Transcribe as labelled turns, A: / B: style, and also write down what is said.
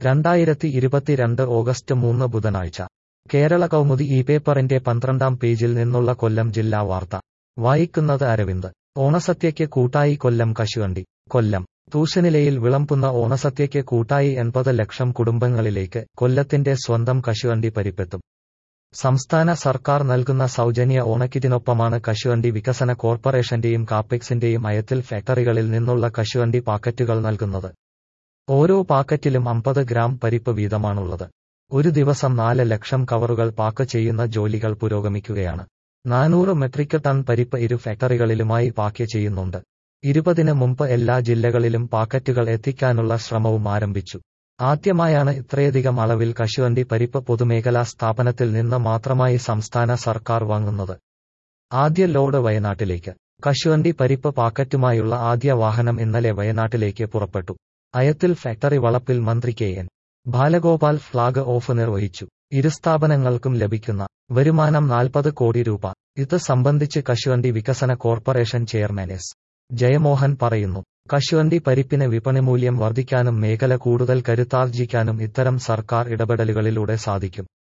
A: രണ്ടായിരത്തി ഇരുപത്തിരണ്ട് ഓഗസ്റ്റ് മൂന്ന് ബുധനാഴ്ച കേരള കൗമുദി ഈ പേപ്പറിന്റെ പന്ത്രണ്ടാം പേജിൽ നിന്നുള്ള കൊല്ലം ജില്ലാ വാർത്ത വായിക്കുന്നത് അരവിന്ദ് ഓണസദ്യയ്ക്ക് കൂട്ടായി കൊല്ലം കശുവണ്ടി കൊല്ലം തൂശനിലയിൽ വിളമ്പുന്ന ഓണസദ്യയ്ക്ക് കൂട്ടായി എൺപത് ലക്ഷം കുടുംബങ്ങളിലേക്ക് കൊല്ലത്തിന്റെ സ്വന്തം കശുവണ്ടി പരിപ്പെത്തും സംസ്ഥാന സർക്കാർ നൽകുന്ന സൗജന്യ ഓണക്കിറ്റിനൊപ്പമാണ് കശുവണ്ടി വികസന കോർപ്പറേഷന്റെയും കാപ്പെക്സിന്റെയും അയത്തിൽ ഫാക്ടറികളിൽ നിന്നുള്ള കശുവണ്ടി പാക്കറ്റുകൾ നൽകുന്നത് ഓരോ പാക്കറ്റിലും അമ്പത് ഗ്രാം പരിപ്പ് വീതമാണുള്ളത് ഒരു ദിവസം നാല് ലക്ഷം കവറുകൾ പാക്ക് ചെയ്യുന്ന ജോലികൾ പുരോഗമിക്കുകയാണ് നാനൂറ് മെട്രിക് ടൺ പരിപ്പ് ഇരു ഫാക്ടറികളിലുമായി പാക്ക് ചെയ്യുന്നുണ്ട് ഇരുപതിന് മുമ്പ് എല്ലാ ജില്ലകളിലും പാക്കറ്റുകൾ എത്തിക്കാനുള്ള ശ്രമവും ആരംഭിച്ചു ആദ്യമായാണ് ഇത്രയധികം അളവിൽ കശുവണ്ടി പരിപ്പ് പൊതുമേഖലാ സ്ഥാപനത്തിൽ നിന്ന് മാത്രമായി സംസ്ഥാന സർക്കാർ വാങ്ങുന്നത് ആദ്യ ലോഡ് വയനാട്ടിലേക്ക് കശുവണ്ടി പരിപ്പ് പാക്കറ്റുമായുള്ള ആദ്യ വാഹനം ഇന്നലെ വയനാട്ടിലേക്ക് പുറപ്പെട്ടു അയത്തിൽ ഫാക്ടറി വളപ്പിൽ മന്ത്രി K N Balagopal flag off നിർവഹിച്ചു ഇരു സ്ഥാപനങ്ങൾക്കും ലഭിക്കുന്ന വരുമാനം നാൽപ്പത് കോടി രൂപ ഇത് സംബന്ധിച്ച് കശുവണ്ടി വികസന കോർപ്പറേഷൻ ചെയർമാൻ എസ് ജയമോഹൻ പറയുന്നു കശുവണ്ടി പരിപ്പിന് വിപണിമൂല്യം വർദ്ധിക്കാനും മേഖല കൂടുതൽ കരുത്താർജിക്കാനും ഇത്തരം സർക്കാർ ഇടപെടലുകളിലൂടെ സാധിക്കും